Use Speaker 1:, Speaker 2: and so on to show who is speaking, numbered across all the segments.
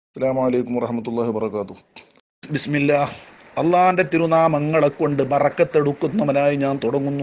Speaker 1: അസ്സാമലൈക്കും വറഹമത്തല്ലാഹി വർക്കാത്തു ബിസ്മില്ല അള്ളാന്റെ തിരുനാമങ്ങളെ കൊണ്ട് ബറക്കത്തെടുക്കുന്നവനായി ഞാൻ തുടങ്ങുന്നു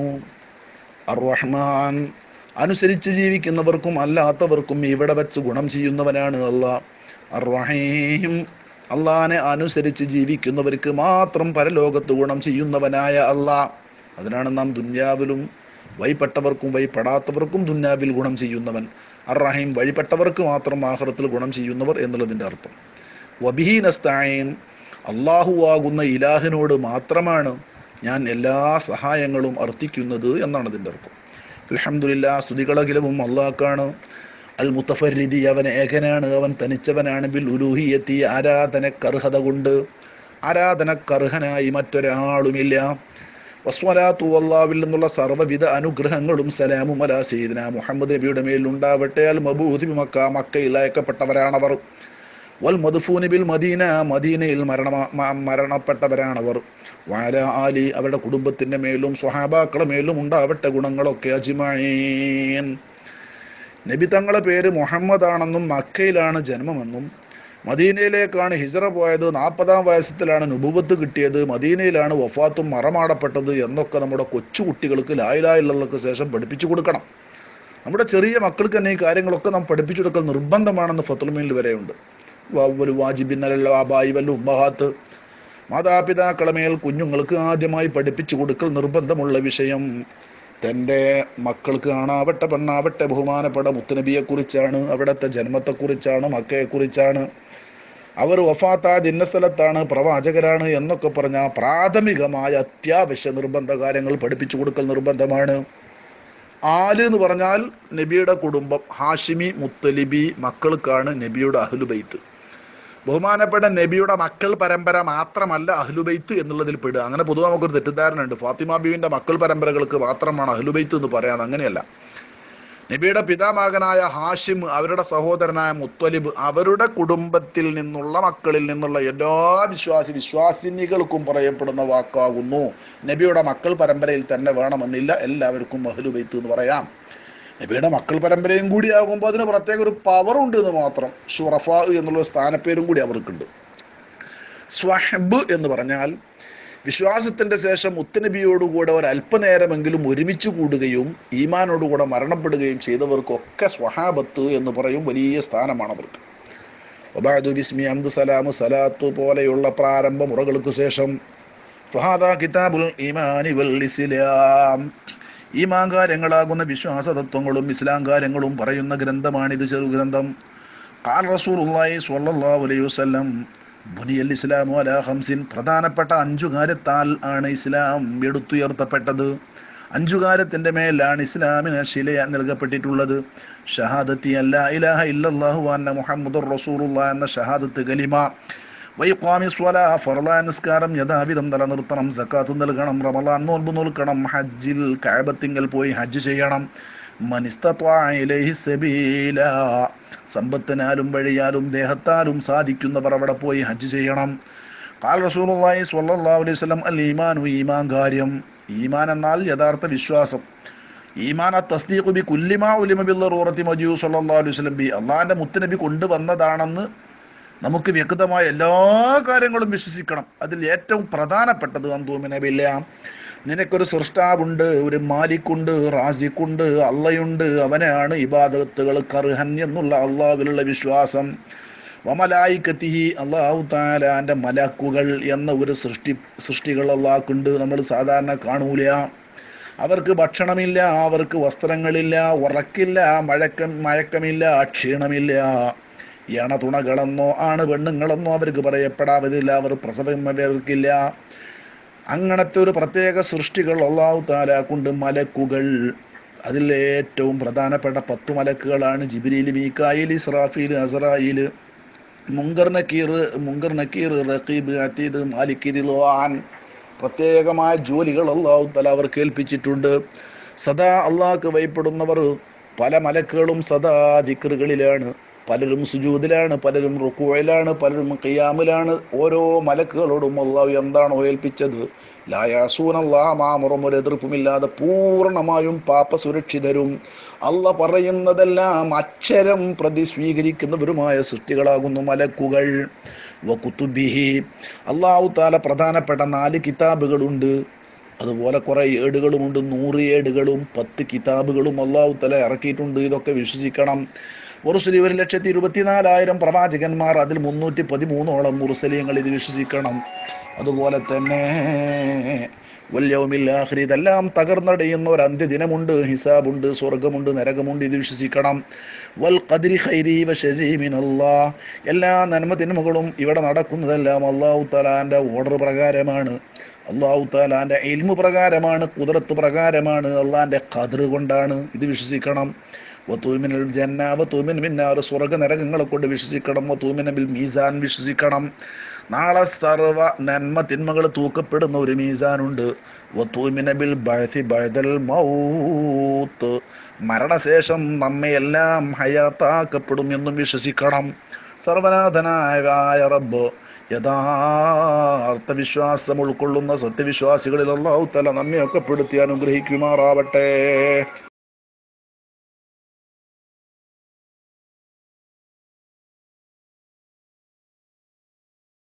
Speaker 1: അർ റഹ്മാൻ അനുസരിച്ച് ജീവിക്കുന്നവർക്കും അല്ലാത്തവർക്കും ഇവിടെ വെച്ച് ഗുണം ചെയ്യുന്നവനാണ് അള്ളാഹ് അർ റഹീം അള്ളാനെ അനുസരിച്ച് ജീവിക്കുന്നവർക്ക് മാത്രം പരലോകത്ത് ഗുണം ചെയ്യുന്നവനായ അള്ളാഹ് അതിനാണ് നാം ദുന്യാവിലും വഴിപ്പെട്ടവർക്കും വഴിപ്പെടാത്തവർക്കും ദുന്യാവിൽ ഗുണം ചെയ്യുന്നവൻ അർ റഹീം വഴിപ്പെട്ടവർക്ക് മാത്രം ആഹ്റത്തിൽ ഗുണം ചെയ്യുന്നവർ എന്നുള്ളതിൻ്റെ അർത്ഥം വബിഹി നസ്തായൻ അള്ളാഹുവാകുന്ന ഇലാഹിനോട് മാത്രമാണ് ഞാൻ എല്ലാ സഹായങ്ങളും അർത്ഥിക്കുന്നത് എന്നാണ് അതിൻ്റെ അർത്ഥം അലഹമുല്ല സ്തുതികളകിലവും അള്ളാഹ്ക്കാണ് അൽ മുത്തഫരിദി അവൻ ഏകനാണ് അവൻ തനിച്ചവനാണ് ബിൽ ഉലൂഹിയത്തി ആരാധനക്കർഹത കൊണ്ട് ആരാധനക്കർഹനായി മറ്റൊരാളുമില്ല വസ്വലാത്തു അള്ളാവിൽ നിന്നുള്ള സർവ്വവിധ അനുഗ്രഹങ്ങളും സലാമും അല സീദന മുഹമ്മദ് നബിയുടെ മേൽ ഉണ്ടാവട്ടെ അൽ മബൂദി മക്ക മക്കയിൽ അയക്കപ്പെട്ടവരാണവർ വൽ മധുഫൂനി ബിൽ മദീന മദീനയിൽ മരണ മരണപ്പെട്ടവരാണവർ വാല ആലി അവരുടെ കുടുംബത്തിന്റെ മേലും സ്വഹാബാക്കളുടെ മേലും ഉണ്ടാവട്ടെ ഗുണങ്ങളൊക്കെ അജിമായീൻ നബി തങ്ങളുടെ പേര് മുഹമ്മദ് ആണെന്നും മക്കയിലാണ് ജന്മമെന്നും മദീനയിലേക്കാണ് ഹിജറ പോയത് നാൽപ്പതാം വയസ്സത്തിലാണ് നുബുവത്ത് കിട്ടിയത് മദീനയിലാണ് വഫാത്തും മറമാടപ്പെട്ടത് എന്നൊക്കെ നമ്മുടെ കൊച്ചു കുട്ടികൾക്ക് ലായിലായുള്ളതൊക്കെ ശേഷം പഠിപ്പിച്ചു കൊടുക്കണം നമ്മുടെ ചെറിയ മക്കൾക്ക് തന്നെ ഈ കാര്യങ്ങളൊക്കെ നാം പഠിപ്പിച്ചു കൊടുക്കൽ നിർബന്ധമാണെന്ന് ഫത്തുൽമീനിൽ വരെയുണ്ട് ഒരു വാജിബിന്നലല്ല ആബായി വല്ല ഉമ്മഹാത്ത് മാതാപിതാക്കളെ മേൽ കുഞ്ഞുങ്ങൾക്ക് ആദ്യമായി പഠിപ്പിച്ചു കൊടുക്കൽ നിർബന്ധമുള്ള വിഷയം തൻ്റെ മക്കൾക്ക് ആണാവട്ടെ പെണ്ണാവട്ടെ ബഹുമാനപ്പെട്ട മുത്തുനബിയെ കുറിച്ചാണ് അവിടുത്തെ ജന്മത്തെക്കുറിച്ചാണ് മക്കയെക്കുറിച്ചാണ് അവർ വഫാത്തായ ഇന്ന സ്ഥലത്താണ് പ്രവാചകരാണ് എന്നൊക്കെ പറഞ്ഞ പ്രാഥമികമായ അത്യാവശ്യ നിർബന്ധ കാര്യങ്ങൾ പഠിപ്പിച്ചു കൊടുക്കൽ നിർബന്ധമാണ് ആല് എന്ന് പറഞ്ഞാൽ നബിയുടെ കുടുംബം ഹാഷിമി മുത്തലിബി മക്കൾക്കാണ് നബിയുടെ അഹ്ലുബൈത്ത് ബഹുമാനപ്പെട്ട നബിയുടെ മക്കൾ പരമ്പര മാത്രമല്ല അഹ്ലുബൈത്ത് എന്നുള്ളതിൽ പെടുക അങ്ങനെ പൊതുവെ നമുക്കൊരു തെറ്റിദ്ധാരണ ഉണ്ട് ഫാത്തിമ ബീവിന്റെ മക്കൾ പരമ്പരകൾക്ക് മാത്രമാണ് അഹ്ലുബൈത്ത് എന്ന് പറയാൻ അങ്ങനെയല്ല നബിയുടെ പിതാമകനായ ഹാഷിം അവരുടെ സഹോദരനായ മുത്തലിബ് അവരുടെ കുടുംബത്തിൽ നിന്നുള്ള മക്കളിൽ നിന്നുള്ള എല്ലാ വിശ്വാസി വിശ്വാസിനികൾക്കും പറയപ്പെടുന്ന വാക്കാകുന്നു നബിയുടെ മക്കൾ പരമ്പരയിൽ തന്നെ വേണമെന്നില്ല എല്ലാവർക്കും അഹ്ലുബൈത്ത് എന്ന് പറയാം നബിയുടെ മക്കൾ പരമ്പരയും കൂടി ആകുമ്പോൾ അതിന് പ്രത്യേക ഒരു പവർ ഉണ്ട് എന്ന് മാത്രം ഷുറഫ എന്നുള്ള സ്ഥാനപ്പേരും കൂടി അവർക്കുണ്ട് സ്വഹബ് എന്ന് പറഞ്ഞാൽ വിശ്വാസത്തിന്റെ ശേഷം മുത്തനബിയോടുകൂടെ ഒരു അല്പനേരമെങ്കിലും ഒരുമിച്ച് കൂടുകയും ഈമാനോടുകൂടെ മരണപ്പെടുകയും ചെയ്തവർക്കൊക്കെ സ്വഹാബത്ത് എന്ന് പറയും വലിയ സ്ഥാനമാണ് അവർക്ക് ഒബാദു ബിസ്മി അന്ത് സലാമു സലാത്തു പോലെയുള്ള പ്രാരംഭ മുറകൾക്ക് ശേഷം ഫഹാദ കിതാബുൽ ഈമാനി വൽ ഇസ്ലാം ഈമാൻ കാര്യങ്ങളാകുന്ന വിശ്വാസ തത്വങ്ങളും ഇസ്ലാം കാര്യങ്ങളും പറയുന്ന ഗ്രന്ഥമാണിത് ചെറുഗ്രന്ഥം കാൽ റസൂലുള്ളാഹി സ്വല്ലല്ലാഹു അലൈഹി വസല്ലം ബുനിയൽ ഇസ്ലാമു അലാ ഹംസിൻ പ്രധാനപ്പെട്ട അഞ്ചു കാര്യത്താൽ ആണ് ഇസ്ലാം എടുത്തുയർത്തപ്പെട്ടത് അഞ്ചു കാര്യത്തിന്റെ മേലാണ് ഇസ്ലാമിന് ശില നൽകപ്പെട്ടിട്ടുള്ളത് ഷഹാദത്തി അല്ലാ ഇലാഹ ഇല്ലല്ലാഹു അന്ന മുഹമ്മദുർ റസൂലുള്ള എന്ന ഷഹാദത്ത് കലിമ വൈഖാമി സ്വല ഫറലായ നിസ്കാരം യഥാവിധം നിലനിർത്തണം സക്കാത്ത് നൽകണം റമലാൻ നോൽബ് നോൽക്കണം ഹജ്ജിൽ കഅബത്തിങ്കൽ പോയി ഹജ്ജ് ചെയ്യണം മനിസ്തത്വായിലേഹി സബീല സമ്പത്തിനാലും വഴിയാലും ദേഹത്താലും സാധിക്കുന്നവർ അവിടെ പോയി ഹജ്ജ് ചെയ്യണം കാൽ റസൂലുള്ളാഹി സ്വല്ലല്ലാഹു അലൈഹി വസല്ലം അൽ ഈമാനു ഈമാൻ കാര്യം ഈമാൻ എന്നാൽ യഥാർത്ഥ വിശ്വാസം ഈമാൻ തസ്ദീഖു ബി കുല്ലിമാ ഉലിമ ബില്ലറൂറത്തി മജൂ സ്വല്ലല്ലാഹു അലൈഹി വസല്ലം ബി അള്ളാഹിന്റെ മുത്തുനബി കൊണ്ടുവന്നതാണെന്ന് നമുക്ക് വ്യക്തമായ എല്ലാ കാര്യങ്ങളും വിശ്വസിക്കണം അതിൽ ഏറ്റവും പ്രധാനപ്പെട്ടത് അന്തൂമിനബില്ല നിനക്കൊരു സൃഷ്ടാവുണ്ട് ഒരു മാലിക്കുണ്ട് റാസിക്കുണ്ട് അള്ളയുണ്ട് അവനാണ് ഇബാദത്തുകൾ കർഹൻ എന്നുള്ള അള്ളാവിലുള്ള വിശ്വാസം വമലായിക്കത്തിഹി അള്ളാഹു താലാന്റെ മലക്കുകൾ എന്ന ഒരു സൃഷ്ടി സൃഷ്ടികൾ അള്ളാഹ്ക്കുണ്ട് നമ്മൾ സാധാരണ കാണൂല അവർക്ക് ഭക്ഷണമില്ല അവർക്ക് വസ്ത്രങ്ങളില്ല ഉറക്കില്ല മഴക്കം മയക്കമില്ല ക്ഷീണമില്ല എണ തുണകളെന്നോ ആണ് പെണ്ണുങ്ങളെന്നോ അവർക്ക് പറയപ്പെടാവതില്ല അവർ പ്രസവം അവർക്കില്ല അങ്ങനത്തെ ഒരു പ്രത്യേക സൃഷ്ടികൾ അള്ളാഹു താലാക്കുണ്ട് മലക്കുകൾ അതിൽ ഏറ്റവും പ്രധാനപ്പെട്ട പത്തു മലക്കുകളാണ് ജിബിരിൽ മീക്കായിൽ ഇസ്രാഫീൽ അസറായിൽ മുങ്കർ നക്കീർ മുങ്കർ നക്കീർ റഖീബ് അത്തീദ് മാലിക്കിരിലോൻ പ്രത്യേകമായ ജോലികൾ അള്ളാഹു തല അവർക്ക് ഏൽപ്പിച്ചിട്ടുണ്ട് സദാ അള്ളാഹ്ക്ക് ഭയപ്പെടുന്നവർ പല മലക്കുകളും സദാ ദിക്കറുകളിലാണ് പലരും സുജൂദിലാണ് പലരും റുക്കുവയിലാണ് പലരും ഖിയാമിലാണ് ഓരോ മലക്കുകളോടും അള്ളാഹു എന്താണോ ഏൽപ്പിച്ചത് ലായാസൂനല്ലാമാമുറും ഒരു എതിർപ്പുമില്ലാതെ പൂർണ്ണമായും പാപ സുരക്ഷിതരും അല്ല പറയുന്നതെല്ലാം അക്ഷരം പ്രതി സ്വീകരിക്കുന്നവരുമായ സൃഷ്ടികളാകുന്നു മലക്കുകൾ വകുത്തുബിഹി അള്ളാഹു താല പ്രധാനപ്പെട്ട നാല് കിതാബുകളുണ്ട് അതുപോലെ കുറെ ഏടുകളുമുണ്ട് നൂറ് ഏടുകളും പത്ത് കിതാബുകളും അള്ളാഹു തല ഇറക്കിയിട്ടുണ്ട് ഇതൊക്കെ വിശ്വസിക്കണം മുറുസലി ഒരു ലക്ഷത്തി ഇരുപത്തിനാലായിരം പ്രവാചകന്മാർ അതിൽ മുന്നൂറ്റി പതിമൂന്നോളം മുറുസലിയങ്ങൾ ഇത് വിശ്വസിക്കണം അതുപോലെ തന്നെ വല്യവുമില്ലാഹ്രി ഇതെല്ലാം തകർന്നടയുന്ന ഒരു അന്ത്യദിനമുണ്ട് ഹിസാബുണ്ട് സ്വർഗമുണ്ട് നരകമുണ്ട് ഇത് വിശ്വസിക്കണം വൽ ഖദ്രി ഖൈരി വ ശരി മിനല്ലാ എല്ലാ നന്മ തിന്മകളും ഇവിടെ നടക്കുന്നതെല്ലാം അള്ളാഹു തലാന്റെ ഓർഡർ പ്രകാരമാണ് അള്ളാഹു താലാന്റെ ഇൽമു പ്രകാരമാണ് കുതിരത്ത് പ്രകാരമാണ് അള്ളാന്റെ ഖദർ കൊണ്ടാണ് ഇത് വിശ്വസിക്കണം വത്തൂമിനൽ ജന്ന വത്തൂമിൻ മിന്നാറ് സ്വർഗ നരകങ്ങളെ കൊണ്ട് വിശ്വസിക്കണം വത്തൂമിന ബിൽ മീസാൻ വിശ്വസിക്കണം നാളെ സർവ നന്മ തിന്മകൾ തൂക്കപ്പെടുന്ന ഒരു മീസാനുണ്ട് വത്തൂമിന ബിൽ ബഅസി ബഅദൽ മൗത്ത് മരണശേഷം എല്ലാം ഹയാത്താക്കപ്പെടും എന്നും വിശ്വസിക്കണം സർവനാഥനായ റബ്ബ് യഥാർത്ഥ വിശ്വാസം ഉൾക്കൊള്ളുന്ന സത്യവിശ്വാസികളിൽ അള്ളാഹു തല നമ്മയൊക്കെ പെടുത്തി അനുഗ്രഹിക്കുമാറാവട്ടെ